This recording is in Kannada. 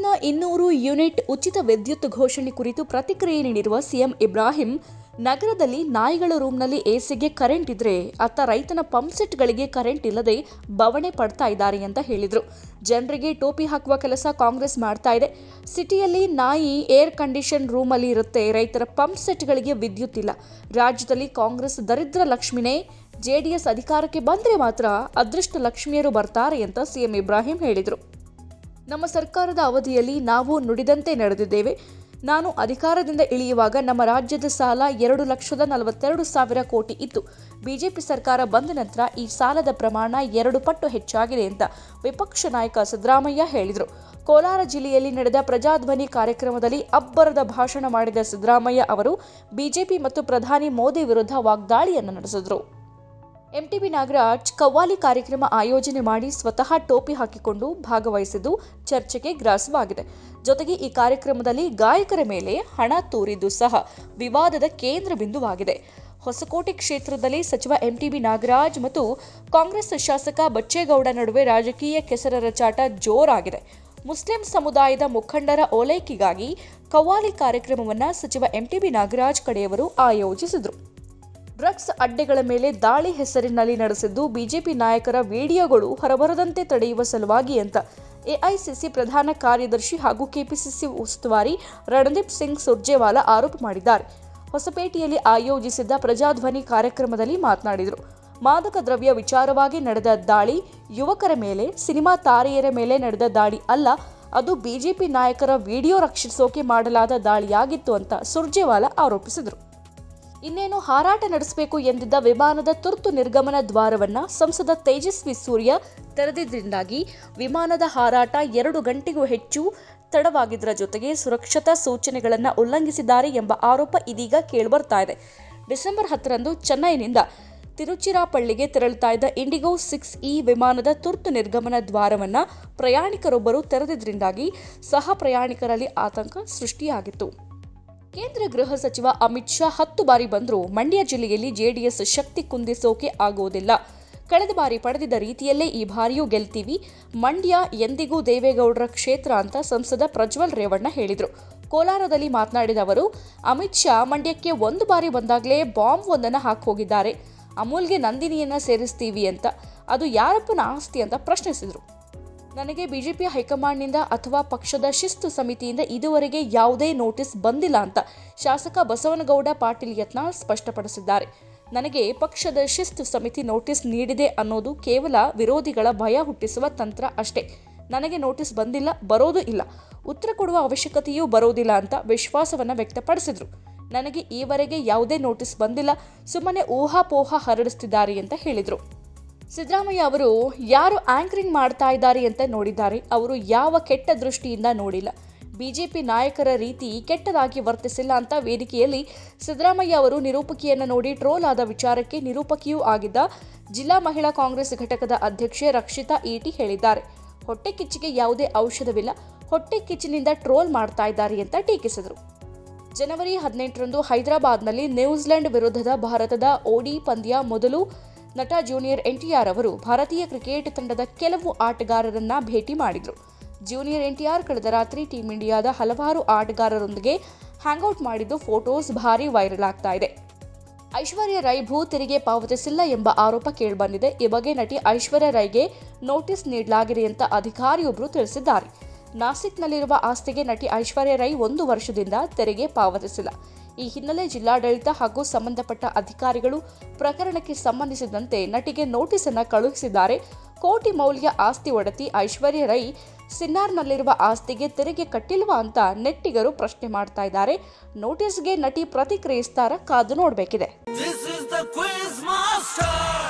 ವಿದ್ಯುತ್ನ ಇನ್ನೂರು ಯೂನಿಟ್ ಉಚಿತ ವಿದ್ಯುತ್ ಘೋಷಣೆ ಕುರಿತು ಪ್ರತಿಕ್ರಿಯೆ ನೀಡಿರುವ ಸಿಎಂ ಇಬ್ರಾಹಿಂ ನಗರದಲ್ಲಿ ನಾಯಿಗಳ ರೂಮ್ನಲ್ಲಿ ಎಸಿಗೆ ಕರೆಂಟ್ ಇದ್ರೆ ಅತ್ತ ರೈತನ ಪಂಪ್ ಸೆಟ್ಗಳಿಗೆ ಕರೆಂಟ್ ಇಲ್ಲದೆ ಬವಣೆ ಪಡ್ತಾ ಇದ್ದಾರೆ ಅಂತ ಹೇಳಿದ್ರು ಜನರಿಗೆ ಟೋಪಿ ಹಾಕುವ ಕೆಲಸ ಕಾಂಗ್ರೆಸ್ ಮಾಡ್ತಾ ಇದೆ ಸಿಟಿಯಲ್ಲಿ ನಾಯಿ ಏರ್ ಕಂಡೀಷನ್ ರೂಮಲ್ಲಿ ಇರುತ್ತೆ ರೈತರ ಪಂಪ್ ಸೆಟ್ಗಳಿಗೆ ವಿದ್ಯುತ್ ಇಲ್ಲ ರಾಜ್ಯದಲ್ಲಿ ಕಾಂಗ್ರೆಸ್ ದರಿದ್ರ ಲಕ್ಷ್ಮಿನೇ ಜೆಡಿಎಸ್ ಅಧಿಕಾರಕ್ಕೆ ಬಂದ್ರೆ ಮಾತ್ರ ಅದೃಷ್ಟ ಲಕ್ಷ್ಮಿಯರು ಬರ್ತಾರೆ ಅಂತ ಸಿಎಂ ಇಬ್ರಾಹಿಂ ಹೇಳಿದರು ನಮ್ಮ ಸರ್ಕಾರದ ಅವಧಿಯಲ್ಲಿ ನಾವು ನುಡಿದಂತೆ ನಡೆದಿದ್ದೇವೆ ನಾನು ಅಧಿಕಾರದಿಂದ ಇಳಿಯುವಾಗ ನಮ್ಮ ರಾಜ್ಯದ ಸಾಲ ಎರಡು ಲಕ್ಷದ ನಲವತ್ತೆರಡು ಸಾವಿರ ಕೋಟಿ ಇತ್ತು ಬಿಜೆಪಿ ಸರ್ಕಾರ ಬಂದ ನಂತರ ಈ ಸಾಲದ ಪ್ರಮಾಣ ಎರಡು ಪಟ್ಟು ಹೆಚ್ಚಾಗಿದೆ ಅಂತ ವಿಪಕ್ಷ ನಾಯಕ ಸಿದ್ದರಾಮಯ್ಯ ಹೇಳಿದರು ಕೋಲಾರ ಜಿಲ್ಲೆಯಲ್ಲಿ ನಡೆದ ಪ್ರಜಾಧ್ವನಿ ಕಾರ್ಯಕ್ರಮದಲ್ಲಿ ಅಬ್ಬರದ ಭಾಷಣ ಮಾಡಿದ ಸಿದ್ದರಾಮಯ್ಯ ಅವರು ಬಿಜೆಪಿ ಮತ್ತು ಪ್ರಧಾನಿ ಮೋದಿ ವಿರುದ್ಧ ವಾಗ್ದಾಳಿಯನ್ನು ನಡೆಸಿದರು ಎಂಟಿಬಿ ನಾಗರಾಜ್ ಕವ್ವಾಲಿ ಕಾರ್ಯಕ್ರಮ ಆಯೋಜನೆ ಮಾಡಿ ಸ್ವತಃ ಟೋಪಿ ಹಾಕಿಕೊಂಡು ಭಾಗವಹಿಸಿದ್ದು ಚರ್ಚೆಗೆ ಗ್ರಾಸವಾಗಿದೆ ಜೊತೆಗೆ ಈ ಕಾರ್ಯಕ್ರಮದಲ್ಲಿ ಗಾಯಕರ ಮೇಲೆ ಹಣ ತೂರಿದ್ದು ಸಹ ವಿವಾದದ ಕೇಂದ್ರ ಬಿಂದುವಾಗಿದೆ ಹೊಸಕೋಟೆ ಕ್ಷೇತ್ರದಲ್ಲಿ ಸಚಿವ ಎಂಟಿಬಿ ನಾಗರಾಜ್ ಮತ್ತು ಕಾಂಗ್ರೆಸ್ ಶಾಸಕ ಬಚ್ಚೇಗೌಡ ನಡುವೆ ರಾಜಕೀಯ ಕೆಸರರ ಚಾಟ ಜೋರಾಗಿದೆ ಮುಸ್ಲಿಂ ಸಮುದಾಯದ ಮುಖಂಡರ ಓಲೈಕೆಗಾಗಿ ಕವ್ವಾಲಿ ಕಾರ್ಯಕ್ರಮವನ್ನು ಸಚಿವ ಎಂಟಿಬಿ ನಾಗರಾಜ್ ಕಡೆಯವರು ಆಯೋಜಿಸಿದರು ಡ್ರಗ್ಸ್ ಅಡ್ಡೆಗಳ ಮೇಲೆ ದಾಳಿ ಹೆಸರಿನಲ್ಲಿ ನಡೆಸಿದ್ದು ಬಿಜೆಪಿ ನಾಯಕರ ವಿಡಿಯೋಗಳು ಹೊರಬರದಂತೆ ತಡೆಯುವ ಸಲುವಾಗಿ ಅಂತ ಎಐಸಿಸಿ ಪ್ರಧಾನ ಕಾರ್ಯದರ್ಶಿ ಹಾಗೂ ಕೆಪಿಸಿಸಿ ಉಸ್ತುವಾರಿ ರಣದೀಪ್ ಸಿಂಗ್ ಸುರ್ಜೇವಾಲಾ ಆರೋಪ ಮಾಡಿದ್ದಾರೆ ಹೊಸಪೇಟೆಯಲ್ಲಿ ಆಯೋಜಿಸಿದ್ದ ಪ್ರಜಾಧ್ವನಿ ಕಾರ್ಯಕ್ರಮದಲ್ಲಿ ಮಾತನಾಡಿದರು ಮಾದಕ ದ್ರವ್ಯ ವಿಚಾರವಾಗಿ ನಡೆದ ದಾಳಿ ಯುವಕರ ಮೇಲೆ ಸಿನಿಮಾ ತಾರೆಯರ ಮೇಲೆ ನಡೆದ ದಾಳಿ ಅಲ್ಲ ಅದು ಬಿಜೆಪಿ ನಾಯಕರ ವಿಡಿಯೋ ರಕ್ಷಿಸೋಕೆ ಮಾಡಲಾದ ದಾಳಿಯಾಗಿತ್ತು ಅಂತ ಸುರ್ಜೇವಾಲಾ ಆರೋಪಿಸಿದರು ಇನ್ನೇನು ಹಾರಾಟ ನಡೆಸಬೇಕು ಎಂದಿದ್ದ ವಿಮಾನದ ತುರ್ತು ನಿರ್ಗಮನ ದ್ವಾರವನ್ನ ಸಂಸದ ತೇಜಸ್ವಿ ಸೂರ್ಯ ತೆರೆದಿದ್ದರಿಂದಾಗಿ ವಿಮಾನದ ಹಾರಾಟ ಎರಡು ಗಂಟೆಗೂ ಹೆಚ್ಚು ತಡವಾಗಿದ್ದರ ಜೊತೆಗೆ ಸುರಕ್ಷತಾ ಸೂಚನೆಗಳನ್ನು ಉಲ್ಲಂಘಿಸಿದ್ದಾರೆ ಎಂಬ ಆರೋಪ ಇದೀಗ ಕೇಳಿಬರ್ತಾ ಇದೆ ಡಿಸೆಂಬರ್ ಹತ್ತರಂದು ಚೆನ್ನೈನಿಂದ ತಿರುಚಿರಾಪಳ್ಳಿಗೆ ತೆರಳುತ್ತಾ ಇದ್ದ ಇಂಡಿಗೋ ಸಿಕ್ಸ್ ಇ ವಿಮಾನದ ತುರ್ತು ನಿರ್ಗಮನ ದ್ವಾರವನ್ನ ಪ್ರಯಾಣಿಕರೊಬ್ಬರು ತೆರೆದಿದ್ದರಿಂದಾಗಿ ಸಹ ಪ್ರಯಾಣಿಕರಲ್ಲಿ ಆತಂಕ ಸೃಷ್ಟಿಯಾಗಿತ್ತು ಕೇಂದ್ರ ಗೃಹ ಸಚಿವ ಅಮಿತ್ ಶಾ ಹತ್ತು ಬಾರಿ ಬಂದರೂ ಮಂಡ್ಯ ಜಿಲ್ಲೆಯಲ್ಲಿ ಜೆಡಿಎಸ್ ಶಕ್ತಿ ಕುಂದಿಸೋಕೆ ಆಗುವುದಿಲ್ಲ ಕಳೆದ ಬಾರಿ ಪಡೆದಿದ್ದ ರೀತಿಯಲ್ಲೇ ಈ ಬಾರಿಯೂ ಗೆಲ್ತೀವಿ ಮಂಡ್ಯ ಎಂದಿಗೂ ದೇವೇಗೌಡರ ಕ್ಷೇತ್ರ ಅಂತ ಸಂಸದ ಪ್ರಜ್ವಲ್ ರೇವಣ್ಣ ಹೇಳಿದರು ಕೋಲಾರದಲ್ಲಿ ಮಾತನಾಡಿದ ಅವರು ಅಮಿತ್ ಶಾ ಮಂಡ್ಯಕ್ಕೆ ಒಂದು ಬಾರಿ ಬಂದಾಗಲೇ ಬಾಂಬ್ ಒಂದನ್ನು ಹಾಕಿ ಹೋಗಿದ್ದಾರೆ ಅಮೂಲ್ಗೆ ನಂದಿನಿಯನ್ನ ಸೇರಿಸ್ತೀವಿ ಅಂತ ಅದು ಯಾರಪ್ಪನ ಆಸ್ತಿ ಅಂತ ಪ್ರಶ್ನಿಸಿದರು ನನಗೆ ಬಿಜೆಪಿಯ ಹೈಕಮಾಂಡ್ನಿಂದ ಅಥವಾ ಪಕ್ಷದ ಶಿಸ್ತು ಸಮಿತಿಯಿಂದ ಇದುವರೆಗೆ ಯಾವುದೇ ನೋಟಿಸ್ ಬಂದಿಲ್ಲ ಅಂತ ಶಾಸಕ ಬಸವನಗೌಡ ಪಾಟೀಲ್ ಯತ್ನಾಳ್ ಸ್ಪಷ್ಟಪಡಿಸಿದ್ದಾರೆ ನನಗೆ ಪಕ್ಷದ ಶಿಸ್ತು ಸಮಿತಿ ನೋಟಿಸ್ ನೀಡಿದೆ ಅನ್ನೋದು ಕೇವಲ ವಿರೋಧಿಗಳ ಭಯ ಹುಟ್ಟಿಸುವ ತಂತ್ರ ಅಷ್ಟೇ ನನಗೆ ನೋಟಿಸ್ ಬಂದಿಲ್ಲ ಬರೋದು ಇಲ್ಲ ಉತ್ತರ ಕೊಡುವ ಅವಶ್ಯಕತೆಯೂ ಬರೋದಿಲ್ಲ ಅಂತ ವಿಶ್ವಾಸವನ್ನು ವ್ಯಕ್ತಪಡಿಸಿದರು ನನಗೆ ಈವರೆಗೆ ಯಾವುದೇ ನೋಟಿಸ್ ಬಂದಿಲ್ಲ ಸುಮ್ಮನೆ ಊಹಾಪೋಹ ಹರಡಿಸ್ತಿದ್ದಾರೆ ಅಂತ ಹೇಳಿದರು ಸಿದ್ದರಾಮಯ್ಯ ಅವರು ಯಾರು ಆಂಕರಿಂಗ್ ಮಾಡ್ತಾ ಇದ್ದಾರೆ ಅಂತ ನೋಡಿದ್ದಾರೆ ಅವರು ಯಾವ ಕೆಟ್ಟ ದೃಷ್ಟಿಯಿಂದ ನೋಡಿಲ್ಲ ಬಿಜೆಪಿ ನಾಯಕರ ರೀತಿ ಕೆಟ್ಟದಾಗಿ ವರ್ತಿಸಿಲ್ಲ ಅಂತ ವೇದಿಕೆಯಲ್ಲಿ ಸಿದ್ದರಾಮಯ್ಯ ಅವರು ನಿರೂಪಕಿಯನ್ನು ನೋಡಿ ಟ್ರೋಲ್ ಆದ ವಿಚಾರಕ್ಕೆ ನಿರೂಪಕಿಯೂ ಆಗಿದ್ದ ಜಿಲ್ಲಾ ಮಹಿಳಾ ಕಾಂಗ್ರೆಸ್ ಘಟಕದ ಅಧ್ಯಕ್ಷೆ ರಕ್ಷಿತಾ ಈಟಿ ಹೇಳಿದ್ದಾರೆ ಹೊಟ್ಟೆ ಕಿಚ್ಚಿಗೆ ಯಾವುದೇ ಔಷಧವಿಲ್ಲ ಹೊಟ್ಟೆ ಕಿಚ್ಚಿನಿಂದ ಟ್ರೋಲ್ ಮಾಡ್ತಾ ಇದ್ದಾರೆ ಅಂತ ಟೀಕಿಸಿದರು ಜನವರಿ ಹದಿನೆಂಟರಂದು ಹೈದರಾಬಾದ್ನಲ್ಲಿ ನ್ಯೂಜಿಲೆಂಡ್ ವಿರುದ್ಧದ ಭಾರತದ ಓಡಿ ಪಂದ್ಯ ಮೊದಲು ನಟ ಜೂನಿಯರ್ ಎನ್ಟಿಆರ್ ಅವರು ಭಾರತೀಯ ಕ್ರಿಕೆಟ್ ತಂಡದ ಕೆಲವು ಆಟಗಾರರನ್ನ ಭೇಟಿ ಮಾಡಿದರು ಜೂನಿಯರ್ ಎನ್ಟಿಆರ್ ಕಳೆದ ರಾತ್ರಿ ಟೀಂ ಇಂಡಿಯಾದ ಹಲವಾರು ಆಟಗಾರರೊಂದಿಗೆ ಹ್ಯಾಂಗ್ಔಟ್ ಮಾಡಿದ್ದು ಫೋಟೋಸ್ ಭಾರಿ ವೈರಲ್ ಆಗ್ತಾ ಇದೆ ಐಶ್ವರ್ಯ ರೈ ಭೂ ತೆರಿಗೆ ಪಾವತಿಸಿಲ್ಲ ಎಂಬ ಆರೋಪ ಕೇಳಿಬಂದಿದೆ ಈ ಬಗ್ಗೆ ನಟಿ ಐಶ್ವರ್ಯ ರೈಗೆ ನೋಟಿಸ್ ನೀಡಲಾಗಿದೆ ಅಂತ ಅಧಿಕಾರಿಯೊಬ್ಬರು ತಿಳಿಸಿದ್ದಾರೆ ನಾಸಿಕ್ನಲ್ಲಿರುವ ಆಸ್ತಿಗೆ ನಟಿ ಐಶ್ವರ್ಯ ರೈ ಒಂದು ವರ್ಷದಿಂದ ತೆರಿಗೆ ಪಾವತಿಸಿಲ್ಲ ಈ ಹಿನ್ನೆಲೆ ಜಿಲ್ಲಾಡಳಿತ ಹಾಗೂ ಸಂಬಂಧಪಟ್ಟ ಅಧಿಕಾರಿಗಳು ಪ್ರಕರಣಕ್ಕೆ ಸಂಬಂಧಿಸಿದಂತೆ ನಟಿಗೆ ನೋಟಿಸ್ ಅನ್ನು ಕಳುಹಿಸಿದ್ದಾರೆ ಕೋಟಿ ಮೌಲ್ಯ ಆಸ್ತಿ ಒಡತಿ ಐಶ್ವರ್ಯ ರೈ ಸಿನ್ನಾರ್ನಲ್ಲಿರುವ ಆಸ್ತಿಗೆ ತೆರಿಗೆ ಕಟ್ಟಿಲ್ವಾ ಅಂತ ನೆಟ್ಟಿಗರು ಪ್ರಶ್ನೆ ಮಾಡ್ತಾ ಇದ್ದಾರೆ ನೋಟಿಸ್ಗೆ ನಟಿ ಪ್ರತಿಕ್ರಿಯಿಸ್ತಾರ ಕಾದು ನೋಡಬೇಕಿದೆ This is the quiz master.